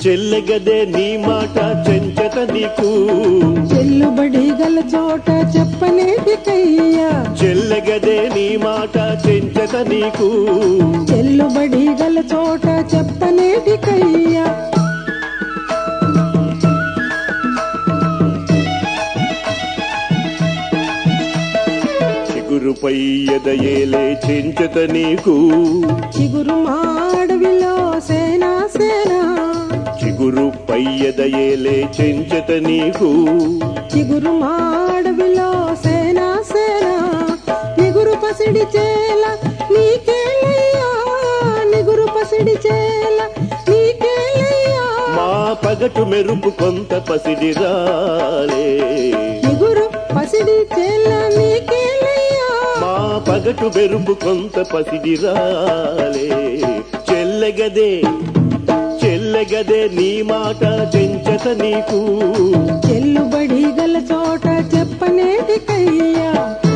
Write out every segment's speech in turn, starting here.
చెల్లెగదే నీ మాట చెంచత నీకు చెల్లుబడి గల చోట చెప్పనేటికయ్యా చెల్లెగదే నీ మాట చెంచత నీకు చెల్లుబడి గల చోట చెప్పనేటికయ్యా చిగురుపై ఎదయేలే చెంచత నీకు చిగురు మాడవిలో సేనా సేనా చిగురుపై ఎదయేలే చెంచత నీకు చిగురు మాడవిలో సేనా సేనా నిగురు పసిడి చేల నీకేలయ్యా నిగురు పసిడి చేల నీకేలయ్యా మా పగటు మెరుపు కొంత పసిడిరాలే నిగురు పసిడి చేల నీకేలయ్యా మా పగటు మెరుపు కొంత పసిడిరాలే చెల్లెగదే చెల్లెగదే నీ మాట చెంచత నీకు చెల్లుబడి గల చోట చెప్పనేటికయ్యా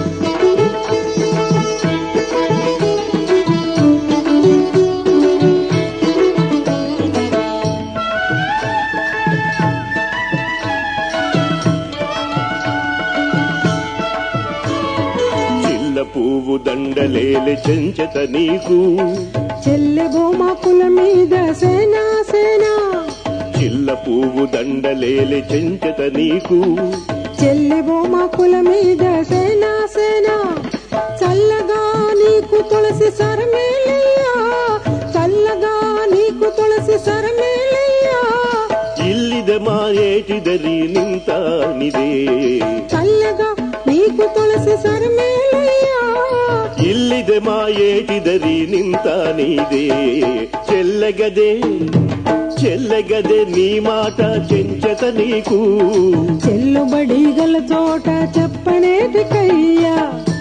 చిల్ల పువ్వు దండలేలే చెంచత నీకు చెల్లె గోమాకుల మీద సేనా సేనా చిల్ల పువ్వు దండలేలే చెంచత నీకు చెల్లె బొమ్మకుల మీద సేనా సేనా చల్లగా నీకు తులసి సరమేలయ్యా చల్లగా నీకు తులసి సరమేలయ్యా ఇల్లిద మా ఏటిదరి నింతానిదే చల్లగా నీకు తులసి సరమేలయ్యా ఇల్లిద మా ఏటిదరి నింతానిదే చెల్లగదే చెల్లగదే నీ మాట చెంచత నీకు చెల్లుబడి గల చోట చెప్పనేటికయ్యా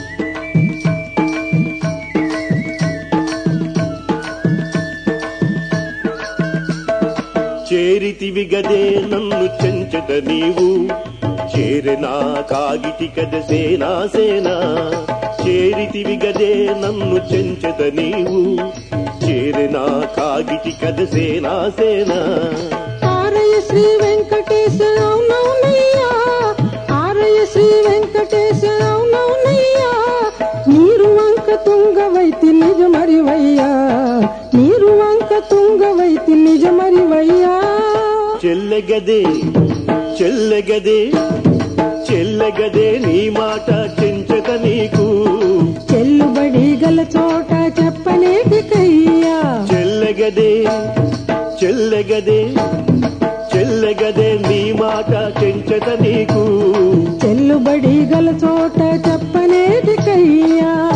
చేరితివి గదే నన్ను చెంచట నీవు చేరినా కాగిటి కద సేనా సేనా చేరితివి గదే నన్ను చెంచట నీవు చేరినా కాగిటి కద సేనా సేనా ఆరయ శ్రీ వెంకటేశ్వరవునవునయ్యా ఆరయ శ్రీ వెంకటేశ్వరవునవునయ్యా నీరు వంక తుంగవైతి నిజమరివయ్యా నీరు వంక తుంగవైతి నిజమరివయ్యా చెల్లెగదే చెల్లెగదే చెల్లెగదే నీ మాట చెంచట నీకు చెల్లుబడి గల చోట చెప్పనేటికయ్యా చెల్లెగదే చెల్లెగదే చెల్లెగదే నీ మాట చెంచట నీకు చెల్లుబడి గల చోట చెప్పనేటికయ్యా